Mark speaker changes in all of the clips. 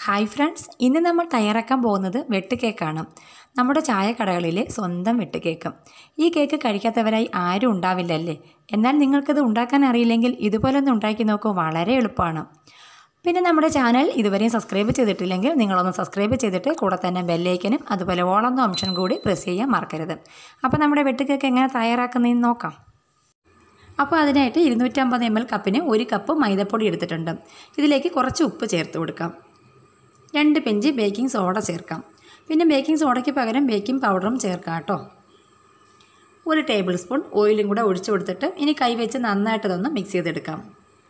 Speaker 1: hi friends ഇന്ന് നമ്മൾ തയ്യാറാക്കാൻ പോകുന്നത് വെട്ട് കേക്കാണ് നമ്മുടെ ചായക്കടകളിലെ സ്വന്തം വെട്ട് കേക്ക് ഈ കേക്ക് കഴിക്കാത്തവരായി ആരും ഉണ്ടാവില്ലല്ലേ എന്നാൽ നിങ്ങൾക്കിത് ഉണ്ടാക്കാൻ അറിയില്ലെങ്കിൽ ഇതുപോലെ ഒന്ന് ഉണ്ടാക്കി നോക്കൂ വളരെ എളുപ്പമാണ് പിന്നെ നമ്മുടെ ചാനൽ ഇതുവരെയും സബ്സ്ക്രൈബ് ചെയ്തിട്ടില്ലെങ്കിൽ നിങ്ങളൊന്ന് സബ്സ്ക്രൈബ് ചെയ്തിട്ട് കൂടെ തന്നെ ബെല്ലൈക്കനും അതുപോലെ ഓളെന്ന ഓപ്ഷൻ കൂടി പ്രസ് ചെയ്യാൻ മറക്കരുത് അപ്പോൾ നമ്മുടെ വെട്ട് കേക്ക് എങ്ങനെ തയ്യാറാക്കുന്നതെന്ന് നോക്കാം അപ്പോൾ അതിനായിട്ട് ഇരുന്നൂറ്റമ്പത് എം എൽ കപ്പിന് ഒരു കപ്പ് മൈദപ്പൊടി എടുത്തിട്ടുണ്ട് ഇതിലേക്ക് കുറച്ച് ഉപ്പ് ചേർത്ത് കൊടുക്കാം രണ്ട് പിഞ്ച് ബേക്കിംഗ് സോഡ ചേർക്കാം പിന്നെ ബേക്കിംഗ് സോഡയ്ക്ക് പകരം ബേക്കിംഗ് പൗഡറും ചേർക്കാം കേട്ടോ ഒരു ടേബിൾ സ്പൂൺ ഓയിലും കൂടെ ഒഴിച്ചു കൊടുത്തിട്ട് ഇനി കൈവച്ച് നന്നായിട്ട് ഇതൊന്ന് മിക്സ് ചെയ്തെടുക്കാം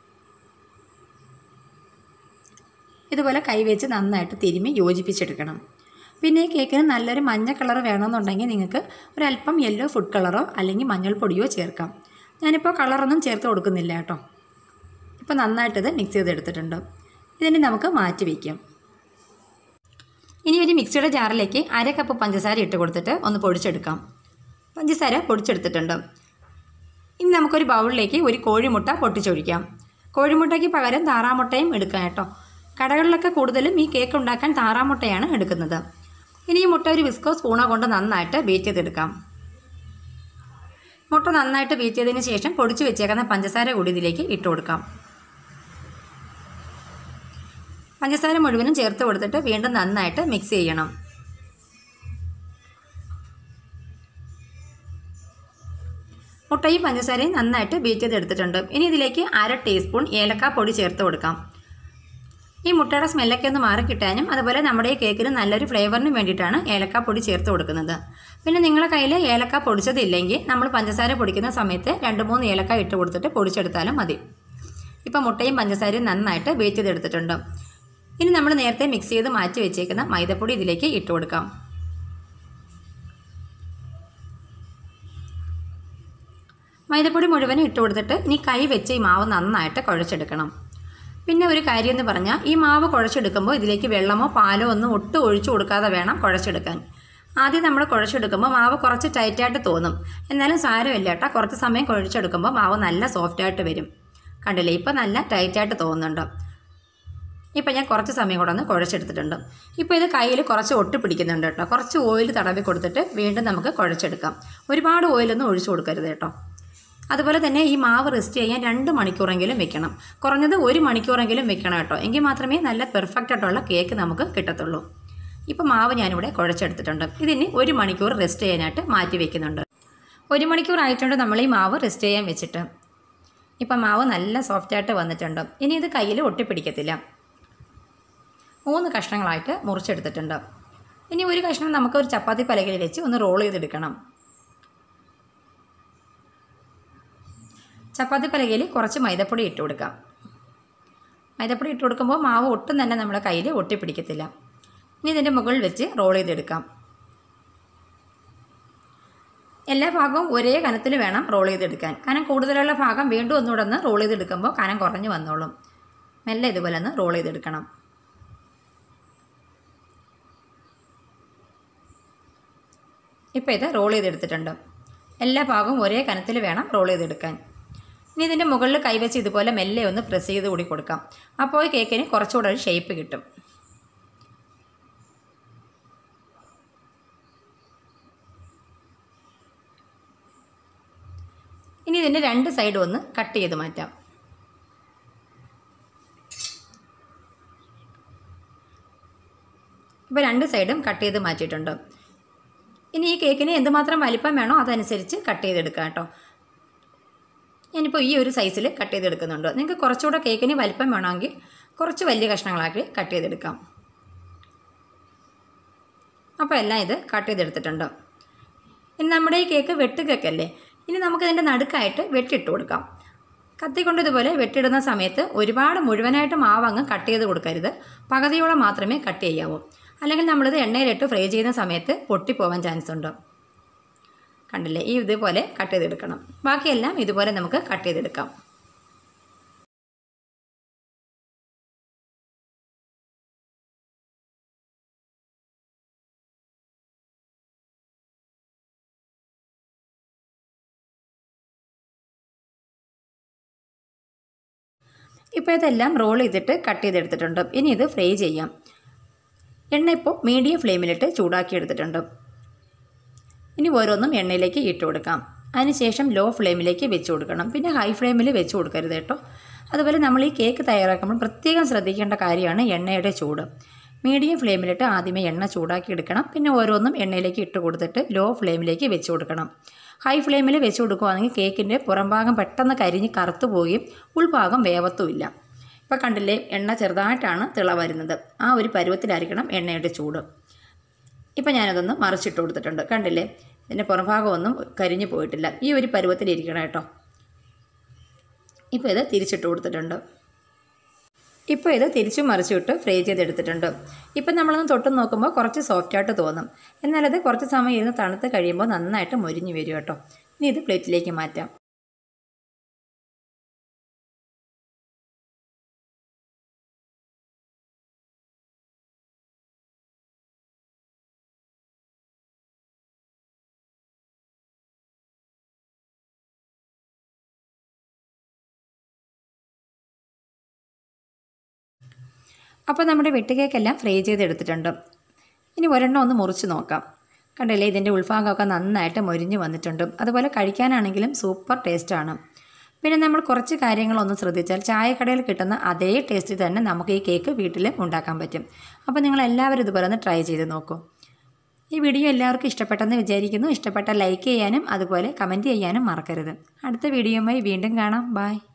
Speaker 1: ഇതുപോലെ കൈവച്ച് നന്നായിട്ട് തിരുമ്മി യോജിപ്പിച്ചെടുക്കണം പിന്നെ ഈ കേക്കിന് നല്ലൊരു മഞ്ഞ കളർ വേണമെന്നുണ്ടെങ്കിൽ നിങ്ങൾക്ക് ഒരല്പം യെല്ലോ ഫുഡ് കളറോ അല്ലെങ്കിൽ മഞ്ഞൾപ്പൊടിയോ ചേർക്കാം ഞാനിപ്പോൾ കളറൊന്നും ചേർത്ത് കൊടുക്കുന്നില്ല കേട്ടോ ഇപ്പോൾ നന്നായിട്ടിത് മിക്സ് ചെയ്തെടുത്തിട്ടുണ്ട് ഇതിന് നമുക്ക് മാറ്റി വയ്ക്കാം ഇനി ഒരു മിക്സിയുടെ ജാറിലേക്ക് അര കപ്പ് പഞ്ചസാര ഇട്ട് കൊടുത്തിട്ട് ഒന്ന് പൊടിച്ചെടുക്കാം പഞ്ചസാര പൊടിച്ചെടുത്തിട്ടുണ്ട് ഇനി നമുക്കൊരു ബൗളിലേക്ക് ഒരു കോഴിമുട്ട പൊട്ടിച്ചൊഴിക്കാം കോഴിമുട്ടയ്ക്ക് പകരം താറാമുട്ടയും എടുക്കാം കേട്ടോ കടകളിലൊക്കെ കൂടുതലും ഈ കേക്ക് ഉണ്ടാക്കാൻ താറാമുട്ടയാണ് എടുക്കുന്നത് ഇനി ഈ മുട്ട ഒരു വിസ്കോ സ്പൂണോ കൊണ്ട് നന്നായിട്ട് ബീറ്റ് ചെയ്തെടുക്കാം മുട്ട നന്നായിട്ട് ബീറ്റ് ചെയ്തതിന് ശേഷം പൊടിച്ചു വെച്ചേക്കുന്ന പഞ്ചസാര കൂടി ഇതിലേക്ക് ഇട്ട് കൊടുക്കാം പഞ്ചസാര മുഴുവനും ചേർത്ത് കൊടുത്തിട്ട് വീണ്ടും നന്നായിട്ട് മിക്സ് ചെയ്യണം മുട്ടയും പഞ്ചസാരയും നന്നായിട്ട് ബീറ്റ് ചെയ്തെടുത്തിട്ടുണ്ട് ഇനി ഇതിലേക്ക് അര ടീസ്പൂൺ ഏലക്ക പൊടി ചേർത്ത് കൊടുക്കാം ഈ മുട്ടയുടെ സ്മെല്ലൊക്കെ ഒന്ന് മാറി കിട്ടാനും അതുപോലെ നമ്മുടെ ഈ കേക്കിന് നല്ലൊരു ഫ്ലേവറിനും വേണ്ടിയിട്ടാണ് ഏലക്ക പൊടി ചേർത്ത് കൊടുക്കുന്നത് പിന്നെ നിങ്ങളുടെ കയ്യിൽ ഏലക്ക പൊടിച്ചതില്ലെങ്കിൽ നമ്മൾ പഞ്ചസാര പൊടിക്കുന്ന സമയത്ത് രണ്ട് മൂന്ന് ഏലക്ക ഇട്ട് കൊടുത്തിട്ട് പൊടിച്ചെടുത്താലും മതി ഇപ്പോൾ മുട്ടയും പഞ്ചസാരയും നന്നായിട്ട് ബീറ്റ് ചെയ്തെടുത്തിട്ടുണ്ട് ഇനി നമ്മൾ നേരത്തെ മിക്സ് ചെയ്ത് മാറ്റി വെച്ചേക്കുന്ന മൈദപ്പൊടി ഇതിലേക്ക് ഇട്ട് കൊടുക്കാം മൈദപ്പൊടി മുഴുവനും ഇട്ട് കൊടുത്തിട്ട് ഇനി കൈ വെച്ച് ഈ മാവ് നന്നായിട്ട് കുഴച്ചെടുക്കണം പിന്നെ ഒരു കാര്യം എന്ന് പറഞ്ഞാൽ ഈ മാവ് കുഴച്ചെടുക്കുമ്പോൾ ഇതിലേക്ക് വെള്ളമോ പാലോ ഒന്നും ഒട്ടും ഒഴിച്ചു കൊടുക്കാതെ വേണം കുഴച്ചെടുക്കാൻ ആദ്യം നമ്മൾ കുഴച്ചെടുക്കുമ്പോൾ മാവ് കുറച്ച് ടൈറ്റായിട്ട് തോന്നും എന്നാലും സാരമില്ല കേട്ടോ കുറച്ച് സമയം കുഴച്ചെടുക്കുമ്പോൾ മാവ് നല്ല സോഫ്റ്റായിട്ട് വരും കണ്ടില്ലേ ഇപ്പം നല്ല ടൈറ്റായിട്ട് തോന്നുന്നുണ്ട് ഇപ്പം ഞാൻ കുറച്ച് സമയം കൂടെ ഒന്ന് കുഴച്ചെടുത്തിട്ടുണ്ട് ഇപ്പോൾ ഇത് കയ്യിൽ കുറച്ച് ഒട്ടി പിടിക്കുന്നുണ്ട് കേട്ടോ കുറച്ച് ഓയിൽ തടവി കൊടുത്തിട്ട് വീണ്ടും നമുക്ക് കുഴച്ചെടുക്കാം ഒരുപാട് ഓയിലൊന്നും ഒഴിച്ചു കൊടുക്കരുത് കേട്ടോ അതുപോലെ തന്നെ ഈ മാവ് റെസ്റ്റ് ചെയ്യാൻ രണ്ട് മണിക്കൂറെങ്കിലും വെക്കണം കുറഞ്ഞത് ഒരു മണിക്കൂറെങ്കിലും വെക്കണം കേട്ടോ എങ്കിൽ മാത്രമേ നല്ല പെർഫെക്റ്റ് ആയിട്ടുള്ള കേക്ക് നമുക്ക് കിട്ടത്തുള്ളൂ ഇപ്പോൾ മാവ് ഞാനിവിടെ കുഴച്ചെടുത്തിട്ടുണ്ട് ഇതിന് ഒരു മണിക്കൂർ റെസ്റ്റ് ചെയ്യാനായിട്ട് മാറ്റി വെക്കുന്നുണ്ട് ഒരു മണിക്കൂർ ആയിട്ടുണ്ട് നമ്മൾ ഈ മാവ് റെസ്റ്റ് ചെയ്യാൻ വെച്ചിട്ട് ഇപ്പം മാവ് നല്ല സോഫ്റ്റായിട്ട് വന്നിട്ടുണ്ട് ഇനി ഇത് കയ്യിൽ ഒട്ടിപ്പിടിക്കത്തില്ല മൂന്ന് കഷ്ണങ്ങളായിട്ട് മുറിച്ചെടുത്തിട്ടുണ്ട് ഇനി ഒരു കഷ്ണം നമുക്ക് ഒരു ചപ്പാത്തി പലകയിൽ വെച്ച് ഒന്ന് റോൾ ചെയ്തെടുക്കണം ചപ്പാത്തി പലകയിൽ കുറച്ച് മൈദപ്പൊടി ഇട്ട് കൊടുക്കാം മൈദപ്പൊടി ഇട്ട് കൊടുക്കുമ്പോൾ മാവ് ഒട്ടും തന്നെ നമ്മുടെ കയ്യിൽ ഒട്ടിപ്പിടിക്കത്തില്ല ഇനി ഇതിൻ്റെ മുകളിൽ വെച്ച് റോൾ ചെയ്തെടുക്കാം എല്ലാ ഭാഗവും ഒരേ കനത്തിൽ വേണം റോൾ ചെയ്തെടുക്കാൻ കനം കൂടുതലുള്ള ഭാഗം വീണ്ടും ഒന്നുകൂടെ ഒന്ന് റോൾ ചെയ്തെടുക്കുമ്പോൾ കനം കുറഞ്ഞു വന്നോളും മെല്ലെ ഇതുപോലെ ഒന്ന് റോൾ ചെയ്തെടുക്കണം ഇപ്പോൾ ഇത് റോൾ ചെയ്തെടുത്തിട്ടുണ്ട് എല്ലാ ഭാഗവും ഒരേ കനത്തിൽ വേണം റോൾ ചെയ്തെടുക്കാൻ ഇനി ഇതിൻ്റെ മുകളിൽ കൈവച്ച് ഇതുപോലെ മെല്ലെ ഒന്ന് പ്രസ് ചെയ്ത് കൂടി കൊടുക്കാം അപ്പോൾ ഈ കേക്കിന് കുറച്ചുകൂടെ ഒരു ഷേപ്പ് കിട്ടും ഇനി ഇതിൻ്റെ രണ്ട് സൈഡും ഒന്ന് കട്ട് ചെയ്ത് മാറ്റാം ഇപ്പോൾ രണ്ട് സൈഡും കട്ട് ചെയ്ത് മാറ്റിയിട്ടുണ്ട് ഇനി ഈ കേക്കിന് എന്തുമാത്രം വലിപ്പം വേണോ അതനുസരിച്ച് കട്ട് ചെയ്തെടുക്കാം കേട്ടോ ഞാനിപ്പോൾ ഈ ഒരു സൈസിൽ കട്ട് ചെയ്തെടുക്കുന്നുണ്ട് നിങ്ങൾക്ക് കുറച്ചുകൂടെ കേക്കിന് വലിപ്പം വേണമെങ്കിൽ കുറച്ച് വലിയ കഷ്ണങ്ങളാക്കി കട്ട് ചെയ്തെടുക്കാം അപ്പോൾ എല്ലാം ഇത് കട്ട് ചെയ്തെടുത്തിട്ടുണ്ട് ഇനി നമ്മുടെ ഈ കേക്ക് വെട്ട് കേക്കല്ലേ ഇനി നമുക്കിതിൻ്റെ നടുക്കായിട്ട് വെട്ടിട്ട് കൊടുക്കാം കത്തി കൊണ്ട് ഇതുപോലെ വെട്ടിയിടുന്ന സമയത്ത് ഒരുപാട് മുഴുവനായിട്ട് മാവ് അങ്ങ് കട്ട് ചെയ്ത് കൊടുക്കരുത് പകുതിയോളം മാത്രമേ കട്ട് ചെയ്യാവൂ അല്ലെങ്കിൽ നമ്മളിത് എണ്ണയിലിട്ട് ഫ്രൈ ചെയ്യുന്ന സമയത്ത് പൊട്ടിപ്പോവാൻ ചാൻസ് ഉണ്ട് കണ്ടില്ലേ ഈ ഇതുപോലെ കട്ട് ചെയ്തെടുക്കണം ബാക്കിയെല്ലാം ഇതുപോലെ നമുക്ക് കട്ട് ചെയ്തെടുക്കാം ഇപ്പോൾ ഇതെല്ലാം റോൾ ചെയ്തിട്ട് കട്ട് ചെയ്തെടുത്തിട്ടുണ്ട് ഇനി ഇത് ഫ്രൈ ചെയ്യാം എണ്ണ ഇപ്പോൾ മീഡിയം ഫ്ലെയിമിലിട്ട് ചൂടാക്കി എടുത്തിട്ടുണ്ട് ഇനി ഓരോന്നും എണ്ണയിലേക്ക് ഇട്ട് കൊടുക്കാം അതിനുശേഷം ലോ ഫ്ലെയിമിലേക്ക് വെച്ച് കൊടുക്കണം പിന്നെ ഹൈ ഫ്ലെയിമിൽ വെച്ച് കൊടുക്കരുത് കേട്ടോ അതുപോലെ നമ്മൾ ഈ കേക്ക് തയ്യാറാക്കുമ്പോൾ പ്രത്യേകം ശ്രദ്ധിക്കേണ്ട കാര്യമാണ് എണ്ണയുടെ ചൂട് മീഡിയം ഫ്ലെയിമിലിട്ട് ആദ്യമേ എണ്ണ ചൂടാക്കി എടുക്കണം പിന്നെ ഓരോന്നും എണ്ണയിലേക്ക് ഇട്ട് കൊടുത്തിട്ട് ലോ ഫ്ലെയിമിലേക്ക് വെച്ച് കൊടുക്കണം ഹൈ ഫ്ലെയിമിൽ വെച്ച് കൊടുക്കുകയാണെങ്കിൽ കേക്കിൻ്റെ പുറംഭാഗം പെട്ടെന്ന് കരിഞ്ഞ് കറുത്തു പോവുകയും ഉൾഭാഗം വേവത്തുമില്ല ഇപ്പോൾ കണ്ടില്ലേ എണ്ണ ചെറുതായിട്ടാണ് തിള വരുന്നത് ആ ഒരു പരുവത്തിലായിരിക്കണം എണ്ണയുടെ ചൂട് ഇപ്പം ഞാനതൊന്ന് മറിച്ചിട്ട് കൊടുത്തിട്ടുണ്ട് കണ്ടില്ലേ ഇതിൻ്റെ പുറംഭാഗമൊന്നും കരിഞ്ഞു പോയിട്ടില്ല ഈ ഒരു പരുവത്തിലിരിക്കണം കേട്ടോ ഇപ്പോൾ ഇത് തിരിച്ചിട്ട് കൊടുത്തിട്ടുണ്ട് ഇപ്പോൾ ഇത് തിരിച്ചു മറിച്ചിട്ട് ഫ്രൈ ചെയ്തെടുത്തിട്ടുണ്ട് ഇപ്പം നമ്മളൊന്ന് തൊട്ട് നോക്കുമ്പോൾ കുറച്ച് സോഫ്റ്റായിട്ട് തോന്നും എന്നാലത് കുറച്ച് സമയം ഇരുന്ന് തണുത്ത് കഴിയുമ്പോൾ നന്നായിട്ട് മൊരിഞ്ഞ് വരും കേട്ടോ ഇനി ഇത് പ്ലേറ്റിലേക്ക് മാറ്റാം അപ്പോൾ നമ്മുടെ വെട്ടുകേക്കെല്ലാം ഫ്രൈ ചെയ്തെടുത്തിട്ടുണ്ട് ഇനി ഒരെണ്ണം ഒന്ന് മുറിച്ച് നോക്കാം കണ്ടില്ലേ ഇതിൻ്റെ ഉൾഭാഗമൊക്കെ നന്നായിട്ട് മൊരിഞ്ഞ് വന്നിട്ടുണ്ട് അതുപോലെ കഴിക്കാനാണെങ്കിലും സൂപ്പർ ടേസ്റ്റാണ് പിന്നെ നമ്മൾ കുറച്ച് കാര്യങ്ങളൊന്ന് ശ്രദ്ധിച്ചാൽ ചായക്കടയിൽ കിട്ടുന്ന അതേ ടേസ്റ്റ് തന്നെ നമുക്ക് ഈ കേക്ക് വീട്ടിലും ഉണ്ടാക്കാൻ പറ്റും അപ്പോൾ നിങ്ങൾ എല്ലാവരും ഇതുപോലെ ഒന്ന് ട്രൈ ചെയ്ത് നോക്കൂ ഈ വീഡിയോ എല്ലാവർക്കും ഇഷ്ടപ്പെട്ടെന്ന് വിചാരിക്കുന്നു ഇഷ്ടപ്പെട്ട ലൈക്ക് ചെയ്യാനും അതുപോലെ കമൻറ്റ് ചെയ്യാനും മറക്കരുത് അടുത്ത വീഡിയോയുമായി വീണ്ടും കാണാം ബായ്